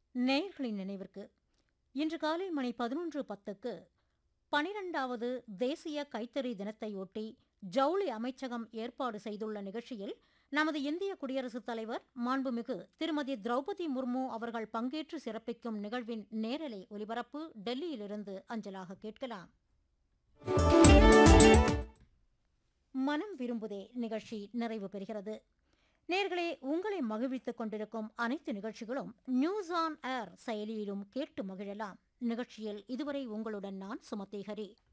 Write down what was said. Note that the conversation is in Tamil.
நேயர்களின் நினைவிற்கு இன்று காலை மணி பதினொன்று பத்துக்கு பனிரெண்டாவது தேசிய கைத்தறி தினத்தையொட்டி ஜவுளி அமைச்சகம் ஏற்பாடு செய்துள்ள நிகழ்ச்சியில் நமது இந்திய குடியரசுத் தலைவர் மாண்புமிகு திருமதி திரௌபதி முர்மு அவர்கள் பங்கேற்று சிறப்பிக்கும் நிகழ்வின் நேரலை ஒலிபரப்பு டெல்லியிலிருந்து அஞ்சலாக கேட்கலாம் மனம் விரும்புதே நிகழ்ச்சி நிறைவு பெறுகிறது நேர்களே உங்களை மகிழ்வித்துக் கொண்டிருக்கும் அனைத்து நிகழ்ச்சிகளும் நியூஸ் ஆன் ஏர் செயலியிலும் கேட்டு மகிழலாம் நிகழ்ச்சியில் இதுவரை உங்களுடன் நான் சுமதி ஹரி